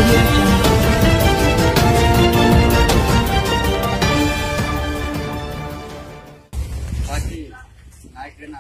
audio jungle. Party నాయకుడైన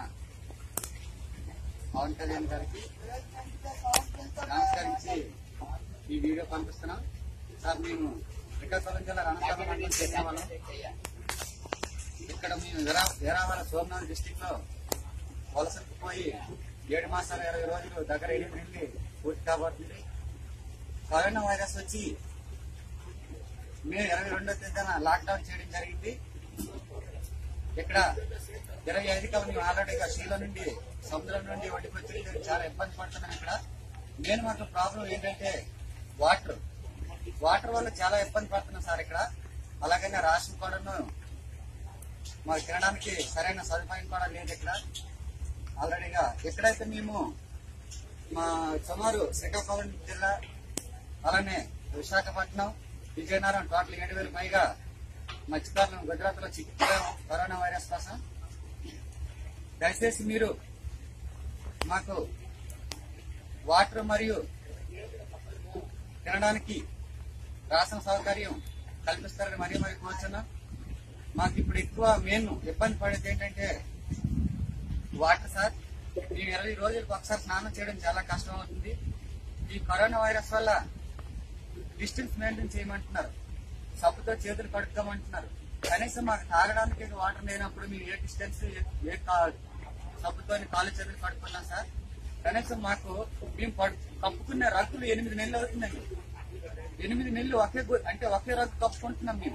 పవన్ కళ్యాణ్ గారికి నమస్కరించి ఈ వీడియో పంపిస్తున్నాం సార్ మేము శ్రీకాకుళం జిల్లా రణస్థలం మండలం చేసిన వాళ్ళం ఇక్కడ మేము వీరా వీరావాడ సోమనాథ్ డిస్టిక్ లో వలసకు పోయి ఏడు మాసాలు ఇరవై రోజులు దగ్గర ఎనిమిది నెలలు పూర్తి కాబోతుంది కరోనా వైరస్ వచ్చి మే ఇరవై రెండో తేదీన లాక్డౌన్ చేయడం జరిగింది ఇక్కడ ఇరవై ఐదు కల మేము ఆల్రెడీగా శీల నుండి సముద్రం నుండి ఒడ్డుకు వచ్చి చాలా ఇబ్బంది పడుతున్నాం ఇక్కడ నేను మాకు ప్రాబ్లం ఏంటంటే వాటర్ వాటర్ వల్ల చాలా ఇబ్బంది పడుతున్నాం సార్ ఇక్కడ అలాగనే రాష్ట్రం కూడాను మాకు తినడానికి సరైన సదుపాయం కూడా లేదు ఇక్కడ ఆల్రెడీగా ఎక్కడైతే మేము మా సుమారు శ్రీకాకుళం జిల్లా అలానే విశాఖపట్నం విజయనగరం టోటల్ ఏడు వేలు పైగా మత్స్యకారులను గుజరాత్ లో చిక్కుతాం కరోనా వైరస్ కోసం దయచేసి మీరు మాకు వాటర్ మరియు తినడానికి రాసిన సౌకర్యం కల్పిస్తారని మరీ మరి కోరుచున్నాం మాకు ఇప్పుడు ఎక్కువ మెయిన్ ఇబ్బంది పడేది ఏంటంటే వాటర్ సార్ మేము ఇరవై రోజులకు ఒకసారి స్నానం చేయడం చాలా కష్టం అవుతుంది ఈ కరోనా వైరస్ వల్ల డిస్టెన్స్ మెయింటైన్ చేయమంటున్నారు సబ్బుతో చేతులు కడుక్కోమంటున్నారు కనీసం మాకు తాగడానికి వాటర్ లేనప్పుడు మేము ఏ డిస్టెన్స్ ఏ కా- సబ్బుతో కాలు చేతులు కడుక్కున్నాం సార్ కనీసం మాకు మేము పడు- కప్పుకునే రగ్గులు ఎనిమిది నెలలు అవుతుందండి ఎనిమిది నెలలు ఒకే గు- అంటే ఒకే రగ్గు కప్పుకుంటున్నాం మేము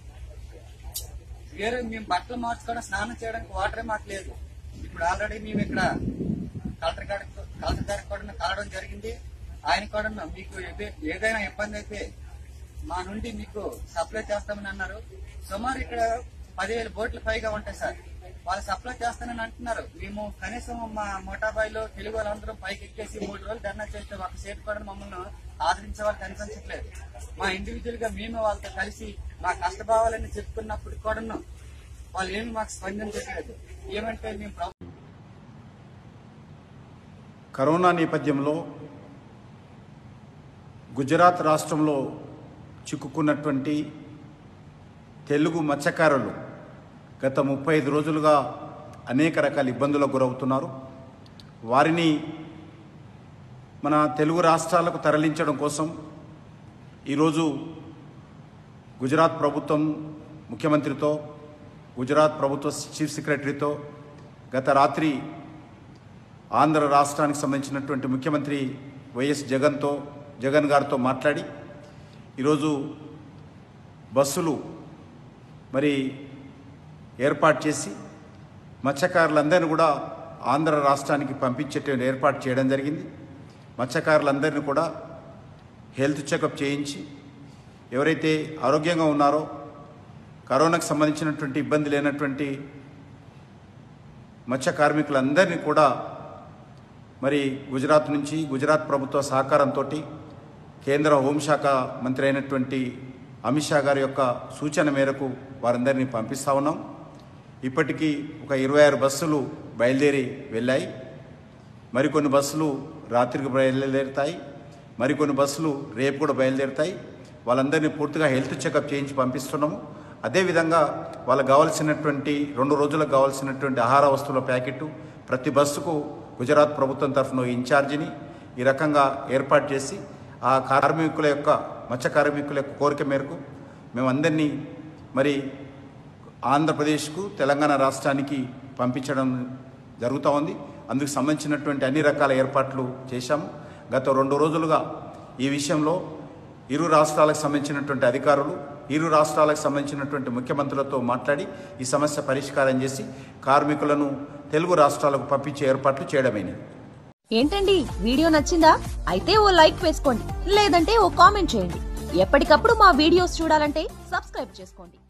వేరే మేము బట్టలు మార్చుకోవడం స్నానం చేయడానికి వాటరే మాకు లేదు ఇప్పుడు ఆల్రెడీ మేము ఇక్కడ కలెక్టర్ గారి కలెక్టర్ గారికి కూడా కలవడం జరిగింది ఆయన కూడా మీకు ఏదే- ఏదైనా ఇబ్బంది అయితే మా నుండి మీకు సప్లై చేస్తామని అన్నారు సుమారు ఇక్కడ పదివేల బోట్లు పైగా ఉంటాయి సార్ వాళ్ళు సప్లై చేస్తానని అంటున్నారు మేము కనీసం మా మోటాబాయిలో తెలుగు వాళ్ళందరం పైకి ఎక్కేసి మూడు రోజులు ధర్నా చేస్తే ఒక సేపు కూడా మమ్మల్ని ఆదరించే వాళ్ళు కనిపించట్లేదు మా ఇండివిజువల్ గా మేము వాళ్ళతో కలిసి మా కష్టభావాలని చెప్పుకున్నప్పుడు కూడాను వాళ్ళు ఏమి మాకు స్పందించట్లేదు ఏమంటే మేము ప్రభు- కరోనా నేపథ్యంలో గుజరాత్ రాష్ట్రంలో చిక్కుకున్నటువంటి తెలుగు మత్స్యకారులు గత ముప్పై ఐదు రోజులుగా అనేక రకాల ఇబ్బందులకు గురవుతున్నారు వారిని మన తెలుగు రాష్ట్రాలకు తరలించడం కోసం ఈరోజు గుజరాత్ ప్రభుత్వం ముఖ్యమంత్రితో గుజరాత్ ప్రభుత్వ చీఫ్ సెక్రటరీతో గత రాత్రి ఆంధ్ర రాష్ట్రానికి సంబంధించినటువంటి ముఖ్యమంత్రి వైఎస్ జగన్తో జగన్ గారితో మాట్లాడి ఈరోజు బస్సులు మరి ఏర్పాటు చేసి మత్స్యకారులందరినీ కూడా ఆంధ్ర రాష్ట్రానికి పంపించేటువంటి ఏర్పాటు చేయడం జరిగింది మత్స్యకారులందరినీ కూడా హెల్త్ చెకప్ చేయించి ఎవరైతే ఆరోగ్యంగా ఉన్నారో కరోనాకు సంబంధించినటువంటి ఇబ్బంది లేనటువంటి మత్స్య కార్మికులందరినీ కూడా మరి గుజరాత్ నుంచి గుజరాత్ ప్రభుత్వ సహకారంతో కేంద్ర హోంశాఖ మంత్రి అయినటువంటి అమిత్ షా గారి యొక్క సూచన మేరకు వారందరినీ పంపిస్తా ఉన్నాం ఇప్పటికీ ఒక ఇరవై ఆరు బస్సులు బయలుదేరి వెళ్ళాయి మరికొన్ని బస్సులు రాత్రికి బయలుదేరుతాయి మరికొన్ని బస్సులు రేపు కూడా బయలుదేరుతాయి వాళ్ళందరినీ పూర్తిగా హెల్త్ చెకప్ చేయించి పంపిస్తున్నాము అదేవిధంగా వాళ్ళకి కావాల్సినటువంటి రెండు రోజులకు కావాల్సినటువంటి ఆహార వస్తువుల ప్యాకెట్ ప్రతి బస్సుకు గుజరాత్ ప్రభుత్వం తరఫున ఇన్ఛార్జిని ఈ రకంగా ఏర్పాటు చేసి ఆ కార్మికుల యొక్క మత్స్య కార్మికుల యొక్క కోరిక మేరకు మేమందరినీ మరి ఆంధ్రప్రదేశ్కు తెలంగాణ రాష్ట్రానికి పంపించడం జరుగుతూ ఉంది అందుకు సంబంధించినటువంటి అన్ని రకాల ఏర్పాట్లు చేశాము గత రెండు రోజులుగా ఈ విషయంలో ఇరు రాష్ట్రాలకు సంబంధించినటువంటి అధికారులు ఇరు రాష్ట్రాలకు సంబంధించినటువంటి ముఖ్యమంత్రులతో మాట్లాడి ఈ సమస్య పరిష్కారం చేసి కార్మికులను తెలుగు రాష్ట్రాలకు పంపించే ఏర్పాట్లు చేయడమైనది ఏంటండి వీడియో నచ్చిందా అయితే ఓ లైక్ వేసుకోండి లేదంటే ఓ కామెంట్ చేయండి ఎప్పటికప్పుడు మా వీడియోస్ చూడాలంటే సబ్స్క్రైబ్ చేసుకోండి